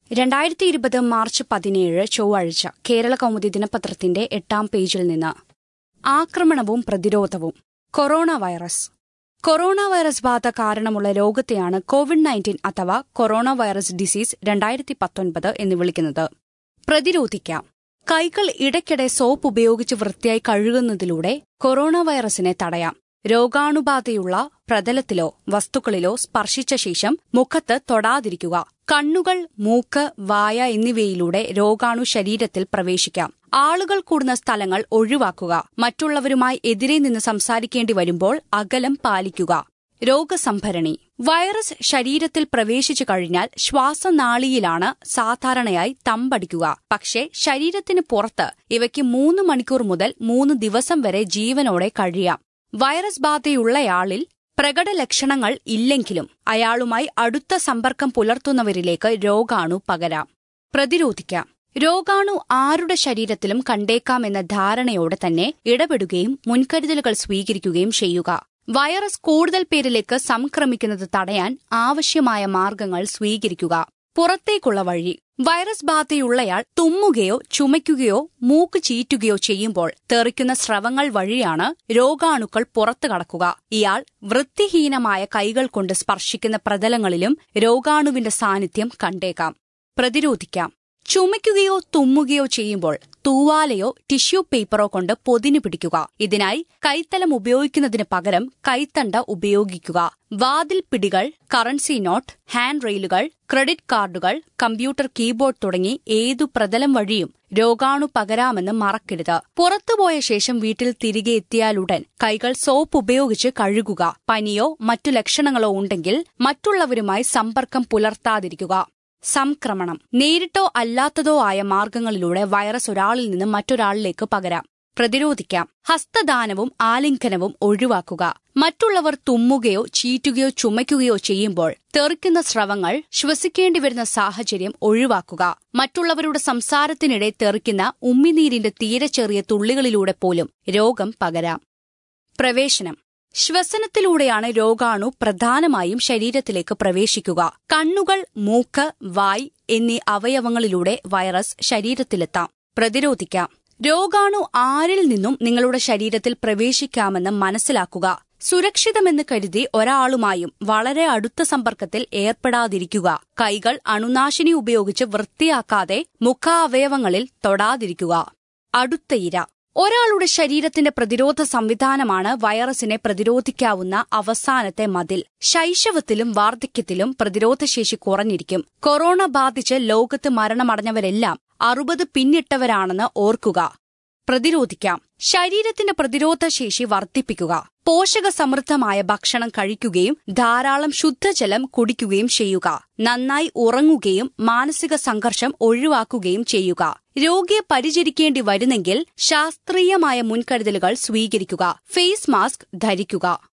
രണ്ടായിരത്തി ഇരുപത് മാർച്ച് പതിനേഴ് ചൊവ്വാഴ്ച കേരള കൗമുദി ദിനപത്രത്തിന്റെ എട്ടാം പേജിൽ നിന്ന് ആക്രമണവും പ്രതിരോധവും കൊറോണ വൈറസ് കൊറോണ വൈറസ് ബാധ കാരണമുള്ള രോഗത്തെയാണ് കോവിഡ് നയൻറ്റീൻ അഥവാ കൊറോണ വൈറസ് ഡിസീസ് രണ്ടായിരത്തി പത്തൊൻപത് എന്ന് വിളിക്കുന്നത് പ്രതിരോധിക്കാം കൈകൾ ഇടയ്ക്കിടെ സോപ്പ് ഉപയോഗിച്ച് വൃത്തിയായി കഴുകുന്നതിലൂടെ കൊറോണ വൈറസിനെ തടയാം രോഗാണുബാധയുള്ള പ്രതലത്തിലോ വസ്തുക്കളിലോ സ്പർശിച്ച ശേഷം മുഖത്ത് തൊടാതിരിക്കുക കണ്ണുകൾ മൂക്ക് വായ എന്നിവയിലൂടെ രോഗാണു ശരീരത്തിൽ പ്രവേശിക്കാം ആളുകൾ കൂടുന്ന സ്ഥലങ്ങൾ ഒഴിവാക്കുക മറ്റുള്ളവരുമായി എതിരെ നിന്ന് സംസാരിക്കേണ്ടി വരുമ്പോൾ അകലം പാലിക്കുക രോഗസംഭരണി വൈറസ് ശരീരത്തിൽ പ്രവേശിച്ചു കഴിഞ്ഞാൽ ശ്വാസനാളിയിലാണ് സാധാരണയായി തമ്പടിക്കുക പക്ഷേ ശരീരത്തിന് പുറത്ത് ഇവയ്ക്ക് മൂന്ന് മണിക്കൂർ മുതൽ മൂന്ന് ദിവസം വരെ ജീവനോടെ കഴിയാം വൈറസ് ബാധയുള്ളയാളിൽ പ്രകടലക്ഷണങ്ങൾ ഇല്ലെങ്കിലും അയാളുമായി അടുത്ത സമ്പർക്കം പുലർത്തുന്നവരിലേക്ക് രോഗാണു പകരാം പ്രതിരോധിക്കാം രോഗാണു ആരുടെ ശരീരത്തിലും കണ്ടേക്കാമെന്ന ധാരണയോടെ തന്നെ ഇടപെടുകയും മുൻകരുതലുകൾ സ്വീകരിക്കുകയും ചെയ്യുക വൈറസ് കൂടുതൽ പേരിലേക്ക് സംക്രമിക്കുന്നത് തടയാൻ ആവശ്യമായ മാർഗങ്ങൾ സ്വീകരിക്കുക പുറത്തേക്കുള്ള വഴി വൈറസ് ബാധയുള്ളയാൾ തുമ്മുകയോ ചുമയ്ക്കുകയോ മൂക്ക് ചീറ്റുകയോ ചെയ്യുമ്പോൾ തെറിക്കുന്ന സ്രവങ്ങൾ വഴിയാണ് രോഗാണുക്കൾ പുറത്തു കടക്കുക ഇയാൾ വൃത്തിഹീനമായ കൈകൾ കൊണ്ട് സ്പർശിക്കുന്ന പ്രതലങ്ങളിലും രോഗാണുവിന്റെ സാന്നിധ്യം കണ്ടേക്കാം പ്രതിരോധിക്കാം ചുമയ്ക്കുകയോ തുമ്മുകയോ ചെയ്യുമ്പോൾ തൂവാലയോ ടിഷ്യൂ പേപ്പറോ കൊണ്ട് പൊതിഞ്ഞു പിടിക്കുക ഇതിനായി കൈത്തലം ഉപയോഗിക്കുന്നതിന് പകരം കൈത്തണ്ട ഉപയോഗിക്കുക വാതിൽ പിടികൾ കറൻസി നോട്ട് ഹാൻഡ് റെയിലുകൾ ക്രെഡിറ്റ് കാർഡുകൾ കമ്പ്യൂട്ടർ കീബോർഡ് തുടങ്ങി ഏതു പ്രതലം വഴിയും രോഗാണു പകരാമെന്ന് മറക്കരുത് പുറത്തുപോയ ശേഷം വീട്ടിൽ തിരികെ എത്തിയാലുടൻ കൈകൾ സോപ്പ് ഉപയോഗിച്ച് കഴുകുക പനിയോ മറ്റു ലക്ഷണങ്ങളോ ഉണ്ടെങ്കിൽ മറ്റുള്ളവരുമായി സമ്പർക്കം പുലർത്താതിരിക്കുക സംക്രമണം നേരിട്ടോ അല്ലാത്തതോ ആയ മാർഗങ്ങളിലൂടെ വൈറസ് ഒരാളിൽ നിന്ന് മറ്റൊരാളിലേക്ക് പകരാം പ്രതിരോധിക്കാം ഹസ്തദാനവും ആലിംഗനവും ഒഴിവാക്കുക മറ്റുള്ളവർ തുമ്മുകയോ ചീറ്റുകയോ ചുമയ്ക്കുകയോ ചെയ്യുമ്പോൾ തെറിക്കുന്ന സ്രവങ്ങൾ ശ്വസിക്കേണ്ടി വരുന്ന സാഹചര്യം ഒഴിവാക്കുക മറ്റുള്ളവരുടെ സംസാരത്തിനിടെ തെറിക്കുന്ന ഉമ്മിനീരിന്റെ തീരെ ചെറിയ തുള്ളികളിലൂടെ പോലും രോഗം പകരാം പ്രവേശനം ശ്വസനത്തിലൂടെയാണ് രോഗാണു പ്രധാനമായും ശരീരത്തിലേക്ക് പ്രവേശിക്കുക കണ്ണുകൾ മൂക്ക് വായ് എന്നീ അവയവങ്ങളിലൂടെ വൈറസ് ശരീരത്തിലെത്താം പ്രതിരോധിക്കാം രോഗാണു ആരിൽ നിന്നും നിങ്ങളുടെ ശരീരത്തിൽ പ്രവേശിക്കാമെന്ന് മനസ്സിലാക്കുക സുരക്ഷിതമെന്ന് കരുതി ഒരാളുമായും വളരെ അടുത്ത സമ്പർക്കത്തിൽ ഏർപ്പെടാതിരിക്കുക കൈകൾ അണുനാശിനി ഉപയോഗിച്ച് വൃത്തിയാക്കാതെ മുഖാവയവങ്ങളിൽ തൊടാതിരിക്കുക അടുത്ത ഇര ഒരാളുടെ ശരീരത്തിന്റെ പ്രതിരോധ സംവിധാനമാണ് വൈറസിനെ പ്രതിരോധിക്കാവുന്ന അവസാനത്തെ മതിൽ ശൈശവത്തിലും വാർദ്ധക്യത്തിലും പ്രതിരോധശേഷി കുറഞ്ഞിരിക്കും കൊറോണ ബാധിച്ച് ലോകത്ത് മരണമടഞ്ഞവരെല്ലാം അറുപത് പിന്നിട്ടവരാണെന്ന് ഓർക്കുക പ്രതിരോധിക്കാം ശരീരത്തിന്റെ പ്രതിരോധശേഷി വർദ്ധിപ്പിക്കുക പോഷക സമൃദ്ധമായ ഭക്ഷണം കഴിക്കുകയും ധാരാളം ശുദ്ധജലം കുടിക്കുകയും ചെയ്യുക നന്നായി ഉറങ്ങുകയും മാനസിക സംഘർഷം ഒഴിവാക്കുകയും ചെയ്യുക രോഗിയെ പരിചരിക്കേണ്ടി വരുന്നെങ്കിൽ ശാസ്ത്രീയമായ മുൻകരുതലുകൾ സ്വീകരിക്കുക ഫേസ് മാസ്ക് ധരിക്കുക